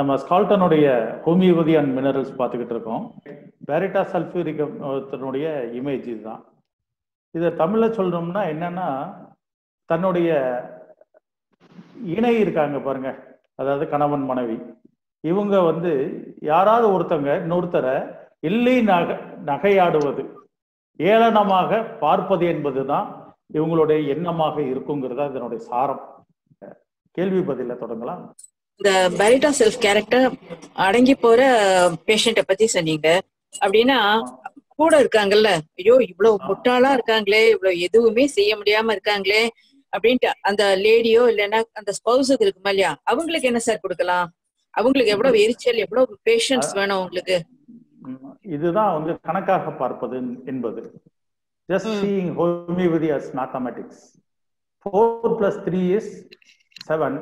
நம்ம ஸ்கால்டனுடைய homeopathy and minerals பார்த்துக்கிட்டு இருக்கோம் பேரிட்டா சல்ஃபியூரிகத்தினுடைய இமேஜ் இதுதான் இதை தமிழில் சொல்லணும்னா என்னன்னா தன்னுடைய இணை இருக்காங்க பாருங்க அதாவது கணவன் மனைவி இவங்க வந்து யாராவது ஒருத்தங்க இன்னொருத்தரை இல்லை நகை நகையாடுவது ஏளனமாக பார்ப்பது என்பதுதான் இவங்களுடைய எண்ணமாக இருக்குங்கிறது இதனுடைய சாரம் கேள்வி பதில தொடங்கலாம் இந்த பேரிட்டா செல்ஃப் கேரக்டர் அடங்கி போற பேஷண்ட்டை பத்தி சொன்னீங்க அப்படின்னா கூட இருக்காங்கல்ல ஐயோ இவ்வளவு முட்டாளா இருக்காங்களே இவ்வளவு எதுவுமே செய்ய முடியாம இருக்காங்களே அப்படின்ட்டு அந்த லேடியோ இல்லைன்னா அந்த ஸ்பௌஸுக்கு இருக்குமா இல்லையா அவங்களுக்கு என்ன சார் கொடுக்கலாம் அவங்களுக்கு எவ்வளவு எரிச்சல் எவ்வளவு பேஷன்ஸ் வேணும் உங்களுக்கு உம், இதுதான் வந்து கணக்காக பார்ப்பது என்பது just hmm. Seeing homeopathy as mathematics four plus three is seven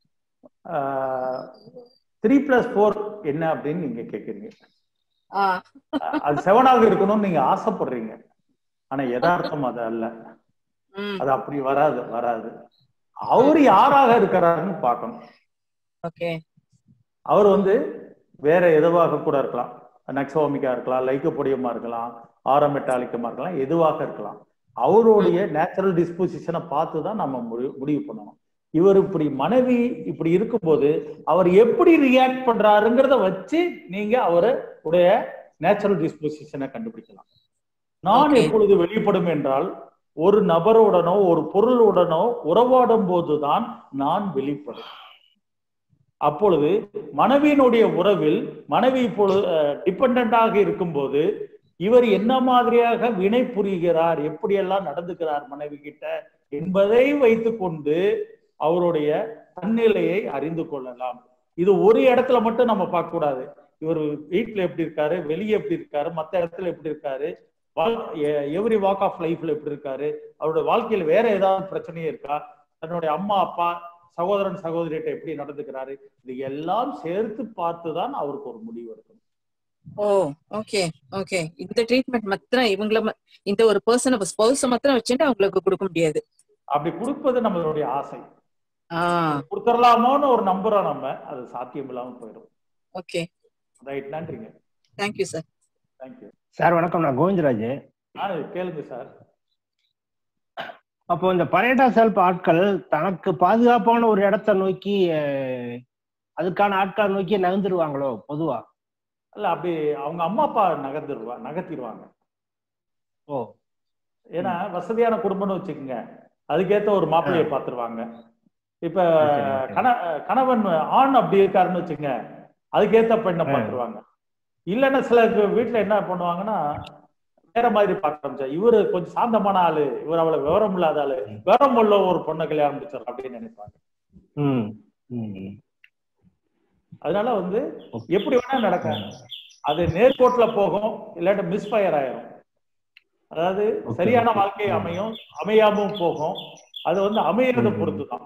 three plus four என்ன அப்படின்னு நீங்க கேட்குறீங்க ஆஹ் அது செவனாக இருக்கணும்னு நீங்க ஆசைப்படுறீங்க ஆனா யதார்த்தம் அது அல்ல உம் அது அப்படி வராது வராது அவர் யாராக இருக்கிறாருன்னு பார்க்கணும் ஓகே அவர் வந்து வேற எதுவாக கூட இருக்கலாம் நக்சோமிக்கா இருக்கலாம் லைக்கோபோடியமா இருக்கலாம் ஆரோமெட்டாலிக்கமா இருக்கலாம் எதுவாக இருக்கலாம் அவருடைய நேச்சுரல் டிஸ்போசிஷனை பார்த்து தான் நம்ம முடி- முடிவு பண்ணணும் இவர் இப்படி மனைவி இப்படி இருக்கும்போது அவர் எப்படி ரியாக்ட் பண்றாருங்கிறத வச்சு நீங்க அவரு உடைய நேச்சுரல் டிஸ்போசிஷனை கண்டுபிடிக்கலாம் நான் Okay. எப்பொழுது வெளிப்படும் என்றால் ஒரு நபருடனோ ஒரு பொருளுடனோ உறவாடும் போதுதான் நான் வெளிப்படும் அப்பொழுது மனைவியினுடைய உறவில் மனைவி இப்பொழுது டிபெண்டாக இருக்கும்போது இவர் என்ன மாதிரியாக வினை புரிகிறார் எப்படியெல்லாம் நடந்துக்கிறார் மனைவி கிட்ட என்பதை வைத்துக்கொண்டு அவருடைய தன்னிலையை அறிந்து கொள்ளலாம் இது ஒரு இடத்துல மட்டும் நம்ம பார்க்க கூடாது இவர் வீட்டுல எப்படி இருக்காரு வெளியே எப்படி இருக்காரு மத்த இடத்துல எப்படி இருக்காரு எவ்ரி வாக் ஆஃப் லைஃப்ல எப்படி இருக்காரு அவருடைய வாழ்க்கையில வேற ஏதாவது பிரச்சனையே இருக்கா தன்னுடைய அம்மா அப்பா சகோதரன் சகோதரிகிட்ட எப்படி நடந்துக்கிறாரு இது எல்லாம் சேர்த்து பார்த்துதான் அவருக்கு ஒரு முடிவு எடுக்கணும் ஓ ஓகே ஓகே இந்த ட்ரீட்மெண்ட் மாத்திரம் இவங்கள ம- இந்த ஒரு பர்சன் ஸ்பௌஸ மாத்திரம் வச்சுட்டு அவங்களுக்கு கொடுக்க முடியாது அப்படி கொடுப்பது நம்மளுடைய ஆசை ஆஹ் கொடுத்துடலாமோன்னு ஒரு நம்புறோம் நம்ம அது சாத்தியம் இல்லாம போயிடும் ஓகே ரைட் நன்றிங்க தேங்க்யூ சார் தேங்க்யூ சார் வணக்கம் நான் கோவிந்தராஜ் ஆ கேளுங்க சார் அப்போ இந்த பரேட்டா செல்ஃப் ஆட்கள் தனக்கு பாதுகாப்பான ஒரு இடத்த நோக்கி அஹ், அதுக்கான ஆட்களை நோக்கி நகர்ந்துருவாங்களோ பொதுவா இல்ல அப்படி அவங்க அம்மா அப்பா நகர்ந்துருவா நகர்த்திடுவாங்க ஓ ஏன்னா வசதியான குடும்பம்னு வச்சுக்கோங்க அதுக்கேத்த ஒரு மாப்பிள்ளையை பார்த்துருவாங்க இப்ப சரி, சரி. கண கணவன் ஆண் அப்படி இருக்காருன்னு வச்சுங்க அதுக்கேத்த பெண்ணை ஆ. பார்த்துருவாங்க இல்லைன்னா சில கு- வீட்டுல என்ன பண்ணுவாங்கன்னா வேற மாதிரி பார்க்க ஆரம்பிச்சா இவரு கொஞ்சம் சாந்தமான ஆளு இவர் அவ்வளவு விவரம் இல்லாத ஆளு விவரம் உள்ள ஒரு பொண்ணை கல்யாணம் முடிச்சார் அப்படின்னு நினைப்பாங்க ம் ம் அதனால வந்து Okay. எப்படி வேணா நடக்கும் அது நேர்கோட்டுல போகும் இல்லாட்டி மிஸ் ஃபயர் ஆயிரும் அதாவது Okay, சரியான okay. வாழ்க்கை அமையும் அமையாமவும் போகும் அது வந்து அமையறத ம். பொறுத்து தான்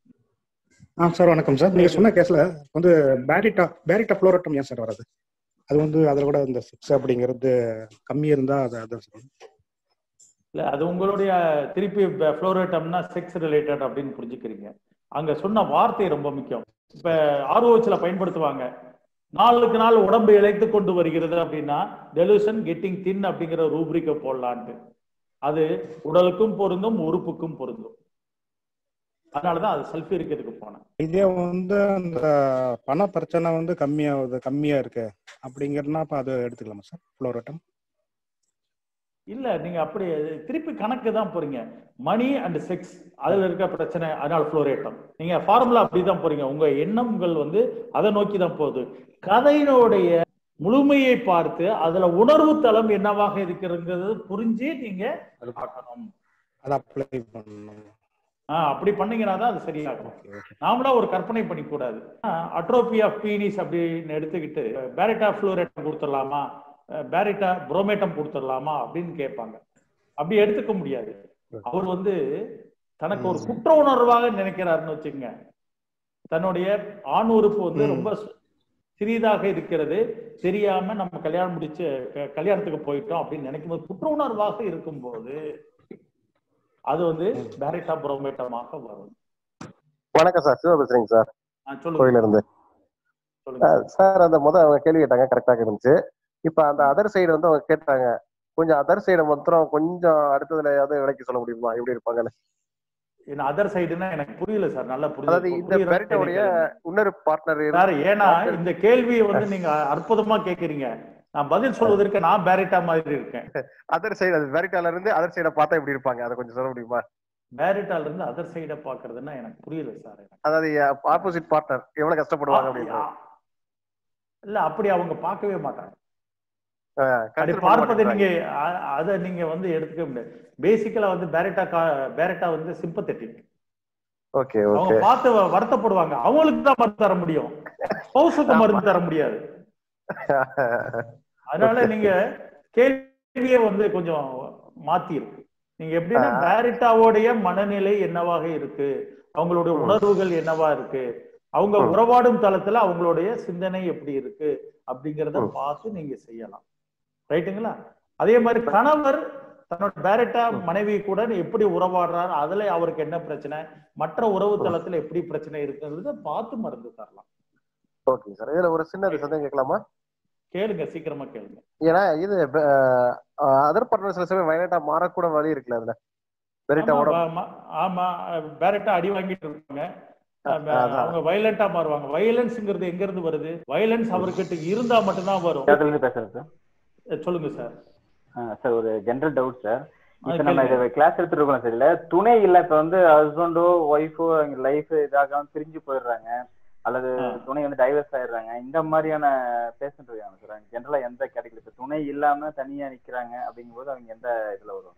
ஆ சார் வணக்கம் சார் நீங்க சொன்ன கேஸ்ல வந்து பேரிட்டா பேரிட்டா ஃப்ளோரட்டம் ஏன் சார் வராது அது வந்து அதில் கூட இந்த சிக்ஸ் அப்படிங்கிறது கம்மி இருந்தா அது அதான் சார் இல்ல அது உங்களுடைய திருப்பி ஃப்ளோரேட்டம்னா செக்ஸ் ரிலேட்டட் அப்படின்னு புரிஞ்சுக்கிறீங்க அங்க சொன்ன வார்த்தை ரொம்ப முக்கியம் இப்ப ஆர்ஓஹெச்ல பயன்படுத்துவாங்க நாளுக்கு நாள் உடம்பு இழைத்து கொண்டு வருகிறது அப்படின்னா டெலுஷன் கெட்டிங் தின் அப்படிங்கிற ரூப்ரிக்க போடலான்ட்டு அது உடலுக்கும் பொருந்தும் உறுப்புக்கும் பொருந்தும் அதனாலதான் அது செல்ஃபி இருக்கிறதுக்கு போனேன் இதே வந்து அந்த பண பிரச்சனை வந்து கம்மியாகுது கம்மியா இருக்கு அப்படிங்கிறதுனா அப்ப அது எடுத்துக்கலாமா சார் ஃப்ளோரட்டம் இல்ல நீங்க அப்படி திருப்பி கணக்கு தான் போறீங்க மணி அண்ட் செக்ஸ் அதுல இருக்க பிரச்சனை அதனால ஃப்ளோரேட்டம் நீங்க ஃபார்முலா அப்படிதான் போறீங்க உங்க எண்ணங்கள் வந்து அதை நோக்கி தான் போகுது கதையினுடைய முழுமையை பார்த்து அதுல உணர்வு தளம் என்னவாக இருக்கிறது புரிஞ்சு நீங்க அது பார்க்கணும் அதை அப்ளை பண்ணணும் ஆஹ் அப்படி பண்ணீங்கன்னா தான் அது சரியாகும் ஓகே ஓகே நாமளா ஒரு கற்பனை பண்ணிக்கூடாது அட்ரோபி ஆஃப் பீனிஸ் அப்படின்னு எடுத்துக்கிட்டு பேரிட்டா ஃப்ளோரேட்டம் கொடுத்துடலாமா பேரிட்டா புரோமேட்டம் கொடுத்துடலாமா அப்படின்னு கேட்பாங்க அப்படி எடுத்துக்க முடியாது அவர் வந்து தனக்கு ஒரு குற்ற உணர்வாக நினைக்கிறாருன்னு வச்சுக்கோங்க தன்னுடைய ஆண் உறுப்பு வந்து ம். ரொம்ப சு- சிறிதாக இருக்கிறது தெரியாம நம்ம கல்யாணம் முடிச்சு க- கல்யாணத்துக்கு போயிட்டோம் அப்படின்னு நினைக்கும் போது குற்ற உணர்வாக இருக்கும்போது அது வந்து பேரிட்டா புரோமேட்டமாக வரும் வணக்கம் சார் சிவா பேசுறீங்க சார் ஆ, சொல்லுங்க கோயில இருந்து சொல்லுங்க சார் அந்த முத அவங்க கேள்வி கேட்டாங்க கரெக்டா இருந்துச்சு இப்ப அந்த அதர் சைடு வந்து அவங்க கேட்டாங்க கொஞ்சம் அதர் சைடு மாத்திரம் கொஞ்சம் அடுத்ததுல ஏதாவது விலைக்கு சொல்ல முடியுமா எப்படி இருப்பாங்கன்னு ஏன்னா அதர் சைடுன்னா எனக்கு புரியல சார் நல்லா அதாவது புரியுது இந்த பெரிட்டோடைய இன்னொரு பார்ட்னர் சார் ஏன்னா இந்த கேள்வியை வந்து நீங்க அற்புதமா கேக்குறீங்க நான் பதில் சொல்வதற்கு நான் பேரிட்டா மாதிரி இருக்கேன் அதர் சைடு அது வெரிட்டால இருந்து அதர் சைட பார்த்தா எப்படி இருப்பாங்க அதை கொஞ்சம் சொல்ல முடியுமா பேரிட்டால இருந்து அதர் சைட பாக்குறதுன்னா எனக்கு புரியல சார் எனக்கு அதாவது ஆப்போசிட் பார்ட்னர் எவ்வளவு கஷ்டப்படுவாங்க அப்படின்னு இல்ல அப்படி அவங்க பார்க்கவே மாட்டாங்க ஆஹ் அப்படி consider பண்ண பார்ப்பதை மாட்டேங்கிறாங்க. நீங்க அ- அத நீங்க வந்து எடுத்துக்க முடியாது பேசிக்கலா வந்து பேரட்டா பேரட்டா வந்து சிம்பத்தட்டிக் ஓகே அவங்க ஓகே பார்த்து வ- வருத்தப்படுவாங்க அவங்களுக்கு தான் மருந்து தர முடியும் ஸ்பௌஸுக்கு மருந்து தர முடியாது அதனால நீங்க கேள்வியே வந்து கொஞ்சம் மாத்தி இருக்கு நீங்க எப்படின்னா பேரிட்டாவோடைய மனநிலை என்னவாக இருக்கு அவங்களுடைய உணர்வுகள் என்னவா இருக்கு அவங்க ம். உறவாடும் தளத்துல அவங்களுடைய சிந்தனை எப்படி இருக்கு அப்படிங்கறத ம். பார்த்து நீங்க செய்யலாம் ரைட்டுங்களா அதே மாதிரி கணவர் தன்னோட பேரட்டா மனைவி கூட எப்படி உறவாடுறாரு அதுல அவருக்கு என்ன பிரச்சனை மற்ற உறவு தளத்துல எப்படி பிரச்சனை இருக்குங்கிறத பார்த்து மருந்து தரலாம் ஓகே சார் இதுல ஒரு சின்ன சந்தேகம் கேட்கலாமா கேளுங்க சீக்கிரமா கேளுங்க ஏன்னா இது அதர் பார்ட்னர் சில சமயம் வயலட்டா மாறக்கூட வழி இருக்குல்ல அதுல பெரிட்டாவோட ஆமா, ஆமா பேரட்டா அடி வாங்கிட்டு இருக்காங்க அஹ் அதான். அவங்க வயலண்டா மாறுவாங்க வயலன்ஸ்ங்கிறது எங்க இருந்து வருது வயலன்ஸ் அவர்கிட்ட இருந்தா மட்டும்தான் வரும் இடத்துல இருந்து பேசுறேன் சார் அஹ் சொல்லுங்க சார் சார் ஒரு ஜென்ரல் டவுட் சார் ஆ, இப்ப நம்ம கேளுங்க. இதை கிளாஸ் எடுத்துட்டு இருக்கோம் சார் இல்ல துணை இல்ல இப்ப வந்து ஹஸ்பண்டோ ஒய்ஃபோ லைஃப் இதாகாம பிரிஞ்சு போயிடுறாங்க அல்லது ஆ. துணை வந்து டைவர்ஸ் ஆயிடுறாங்க இந்த மாதிரியான பேஷண்ட் இருக்காங்க சார் ஜென்ரலா எந்த கேட்டகரி இப்ப துணை இல்லாம தனியா நிக்கிறாங்க அப்படிங்கும்போது அவங்க எந்த இதுல வருவாங்க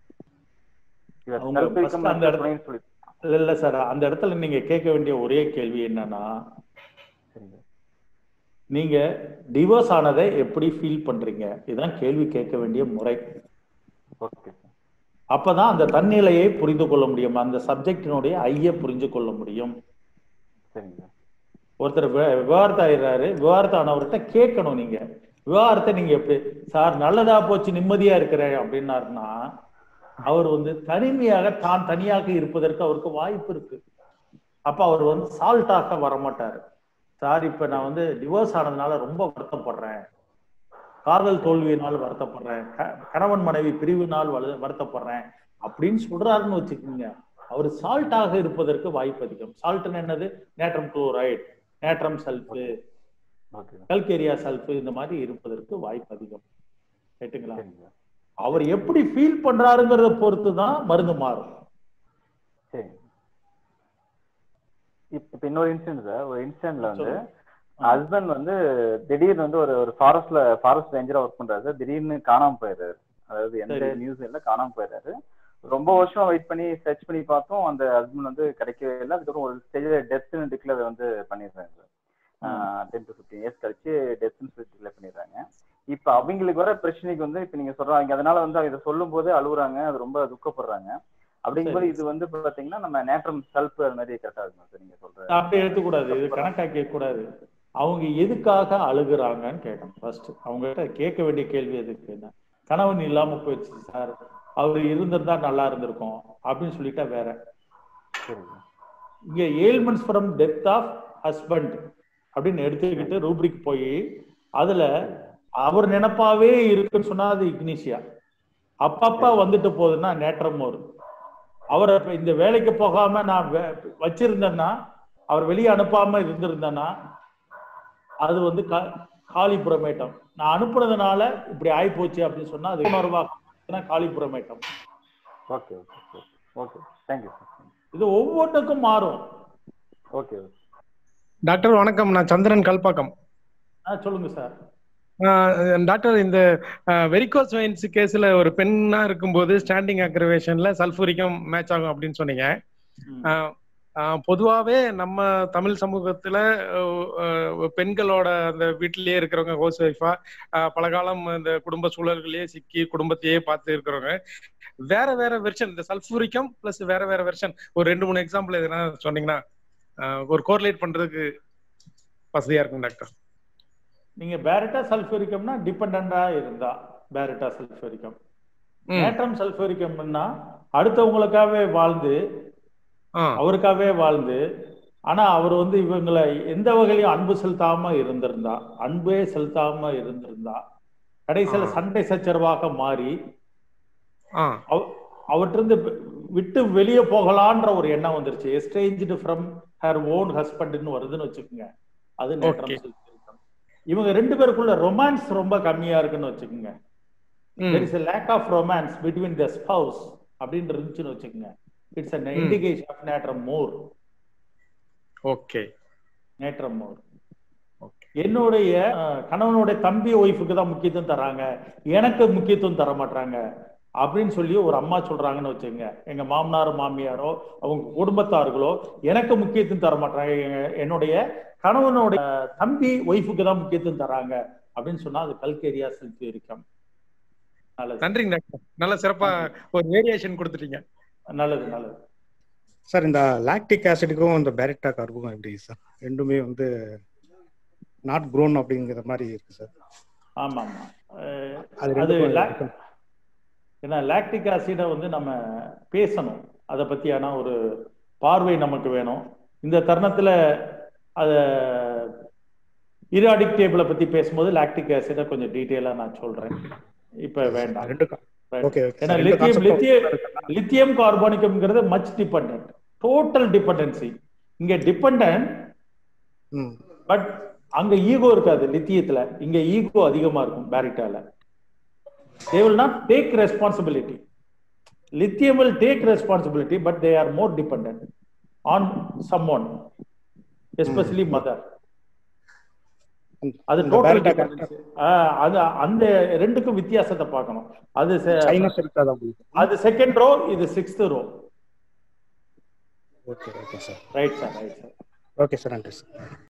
இவர் அவங்க self first income அந்த இடத்துல- துணைன்னு சொல்லி இல்ல இல்ல சார் அந்த இடத்துல நீங்க கேட்க வேண்டிய ஒரே கேள்வி என்னன்னா சரிங்க நீங்க டிவோர்ஸ் ஆனதை எப்படி ஃபீல் பண்றீங்க இதுதான் கேள்வி கேட்க வேண்டிய முறை ஓகே சார் அப்பதான் அந்த தன்னிலையை புரிந்து கொள்ள முடியும் அந்த சப்ஜெக்டினுடைய ஐய புரிஞ்சு கொள்ள முடியும் சரிங்க சார் ஒருத்தர் வி- விவாகரத்து ஆயிடுறாரு விவாகரத்து ஆனவர்கிட்ட கேட்கணும் நீங்க விவாகரத்தை நீங்க எப்படி சார் நல்லதா போச்சு நிம்மதியா இருக்கிறேன் அப்படின்னாருன்னா அவர் வந்து தனிமையாக தான் தனியாக இருப்பதற்கு அவருக்கு வாய்ப்பு இருக்கு அப்ப அவர் வந்து சால்ட்டாக வரமாட்டாரு சார் இப்ப நான் வந்து டிவோர்ஸ் ஆனதுனால ரொம்ப வருத்தப்படுறேன் காதல் தோல்வியினால் வருத்தப்படுறேன் க- கணவன் மனைவி பிரிவினால் வலு- வருத்தப்படுறேன் அப்படின்னு சொல்றாருன்னு வச்சுக்கோங்க அவர் சால்ட்டாக இருப்பதற்கு வாய்ப்பு அதிகம் சால்ட்னு என்னது நேட்ரம் குளோரைடு நேட்ரம் சல்ஃபு ஓகே கல்கேரியா சல்ஃபு இந்த மாதிரி இருப்பதற்கு வாய்ப்பு அதிகம் கேட்டுங்களா சரிங்க சார் அவர் எப்படி ஃபீல் பண்றாருங்கிறத பொறுத்து தான் மருந்து மாறும் சரி இப்ப இப்ப இன்னொரு இன்சிடென்ட் சார் ஒரு இன்சிடென்ட்ல வந்து சொல்லுங்க. ஹஸ்பண்ட் வந்து திடீர்னு வந்து ஒரு ஒரு ஃபாரஸ்ட்ல ஃபாரஸ்ட் ரேஞ்சரா ஒர்க் பண்றாரு சார் திடீர்னு காணாம போயிடுறாரு அதாவது எந்த சரி. நியூஸ் இல்ல காணாம போயிடுறாரு ரொம்ப வருஷம் வெயிட் பண்ணி சர்ச் பண்ணி பார்த்தோம் அந்த ஹஸ்பண்ட் வந்து கிடைக்கவே இல்லை அதுக்கப்புறம் ஒரு ஸ்டேஜ்ல டெத்னு டிக்ளேர் வந்து பண்ணிடுறாங்க sir ten to fifteen years கழிச்சு டெத்னு சொல்லி டிக்ளேர் பண்ணிடுறாங்க இப்ப அவங்களுக்கு வர பிரச்சனைக்கு வந்து இப்ப நீங்க சொல்றாங்க அதனால வந்து இதை சொல்லும் போது அழுகுறாங்க அது ரொம்ப துக்கப்படுறாங்க அப்படிங்கும்போது சரி. இது வந்து பாத்தீங்கன்னா நம்ம நேற்றம் செல்ஃப் அது மாதிரி கரெக்டா இருக்கும் சார் நீங்க சொல்ற அப்படி எடுத்துக்கூடாது இது கணக்காக்க கூடாது அவங்க எதுக்காக அழுகுறாங்கன்னு கேட்கணும் ஃபர்ஸ்ட் அவங்க கிட்ட கேட்க வேண்டிய கேள்வி எதுக்கு என்ன கணவன் இல்லாம போயிடுச்சு சார் அவர் இருந்திருந்தா நல்லா இருந்திருக்கும் அப்படின்னு சொல்லிட்டா வேற சரிங்க இங்க ailments from death of husband அப்படின்னு எடுத்துக்கிட்டு ரூப்ரிக் போய் அதுல அவர் நினைப்பாவே இருக்குன்னு சொன்னா அது இக்னிஷியா அப்பப்ப வந்துட்டு போகுதுன்னா நேற்றம் வரும் அவரை இப்ப இந்த வேலைக்கு போகாம நான் வே- வச்சிருந்தேன்னா அவர் வெளியே அனுப்பாம இருந்திருந்தேன்னா அது வந்து கா- காலிபுரமேட்டம் நான் அனுப்புனதுனால இப்படி ஆயிப்போச்சு அப்படின்னு சொன்னா அது உணர்வாக காலிபுரமேட்டம் okay okay okay thank you sir இது ஒவ்வொன்றுக்கும் மாறும் ஓகே ஓகே டாக்டர் வணக்கம் நான் சந்திரன் கல்பாக்கம் ஆ, சொல்லுங்க சார் ஆஹ் டாக்டர் இந்த வெரிகோஸ் வெயின்ஸ் கேஸ்ல ஒரு பெண்ணா இருக்கும்போது ஸ்டாண்டிங் அக்ரவேஷன்ல சல்ஃபூரிக்கம் மேட்ச் ஆகும் அப்படின்னு சொன்னீங்க ம். ஆஹ் ஆஹ் பொதுவாவே நம்ம தமிழ் சமூகத்துல ஆஹ் ஆஹ் பெண்களோட அந்த வீட்டிலேயே இருக்கிறவங்க ஹவுஸ் ஒய்ஃபா பல காலம் இந்த குடும்ப சூழல்களையே சிக்கி குடும்பத்தையே பார்த்து இருக்கிறவங்க வேற வேற வெர்ஷன் இந்த சல்ஃபூரிக்கம் பிளஸ் வேற வேற வெர்ஷன் ஒரு ரெண்டு மூணு எக்ஸாம்பிள் எதுனா சொன்னீங்கன்னா ஆஹ் ஒரு கோரிலேட் பண்றதுக்கு வசதியா இருக்கும் டாக்டர் நீங்க பேரட்டா சல்ஃபூரிக்கம்னா டிபெண்டா இருந்தா பேரட்டா சல்ஃபூரிக்கம் ம். நேட்ரம் சல்ஃபூரிக்கம்னா அடுத்தவங்களுக்காகவே வாழ்ந்து ஆ அவருக்காகவே வாழ்ந்து ஆனா அவர் வந்து இவங்களை எந்த வகையிலும் அன்பு செலுத்தாம இருந்திருந்தா அன்பே செலுத்தாம இருந்திருந்தா கடைசியில ஆ. சண்டை சச்சரவாக மாறி ஆ அவற்றிருந்து விட்டு வெளியே போகலான்ற ஒரு எண்ணம் வந்துருச்சு எஸ்ட்ரேஞ்சு ஃப்ரம் ஹர் ஓன் ஹஸ்பண்ட்னு வருதுன்னு வச்சுக்கோங்க அது நேற்றம் Okay. செலுத்தியிருக்கோம். இவங்க ரெண்டு பேருக்குள்ள ரொமான்ஸ் ரொம்ப கம்மியா இருக்குன்னு வச்சுக்கோங்க hmm there is lack of romance between the spouse அப்படின்னு இருந்துச்சுன்னு வச்சுக்கோங்க it's an hmm. Indication of நேற்றம் மோர் ஓகே நேற்றம் மோர் ஓகே என்னுடைய அஹ், கணவனுடைய தம்பி ஒய்ஃபுக்கு தான் முக்கியத்துவம் தராங்க எனக்கு முக்கியத்துவம் தர மாட்டாங்க அப்படின்னு சொல்லி ஒரு அம்மா சொல்றாங்கன்னு வச்சுங்க எங்க மாமனார் மாமியாரோ அவங்க குடும்பத்தார்களோ எனக்கு முக்கியத்துவம் தர மாட்டாங்க எங்க- என்னுடைய கணவனுடைய அஹ், தம்பி ஒய்ஃபுக்கு தான் முக்கியத்துவம் தராங்க அப்படின்னு சொன்னா அது கல்கேரியா செலுத்தி இருக்கும் நல்லது நன்றிங்க டாக்டர் நல்ல சிறப்பா ஒரு வேரியேஷன் கொடுத்துட்டீங்க நல்லது நல்லது சார் இந்த லாக்டிக் ஆசிடுக்கும் இந்த பேரிட்டா கார்புக்கும் எப்படி சார் ரெண்டுமே வந்து நாட் க்ரோன் அப்படிங்கிற மாதிரி இருக்கு சார் ஆமா ஆமா அஹ், அது அது ரெண்டுக்கும் la- different. ஏன்னா லாக்டிக் ஆசிடை வந்து நம்ம பேசணும் அதை பத்தியான ஒரு பார்வை நமக்கு வேணும் இந்த தருணத்துல அத இராடிக் டேபிளை பத்தி பேசும்போது லாக்டிக் ஆசிடை கொஞ்சம் டீட்டெயிலா நான் சொல்றேன் இப்ப வேண்டாம் ரெண்டு ஓகே ஓகே ஏன்னா ரெண்டு லித்தியம் concept லித்தியம் லித்தியம் கார்பானிக்கம்ங்கிறது மச் டிபெண்ட் டோட்டல் டிபெண்டன்சி இங்க டிபெண்ட் ம் பட் அங்க ஈகோ இருக்காது லித்தியத்துல இங்க ஈகோ அதிகமா இருக்கும் பேரிட்டால they will not take responsibility lithium will take responsibility but they are more dependent on someone especially mother அது இந்த டோட்டல் Barita அது அந்த ரெண்டுக்கும் வித்தியாசத்தை பார்க்கணும் அது se- சைனஸ் இருக்காது உங்களுக்கு அது செகண்ட் ரோ இது sixth row okay okay sir right sir right sir okay sir நன்றி சார்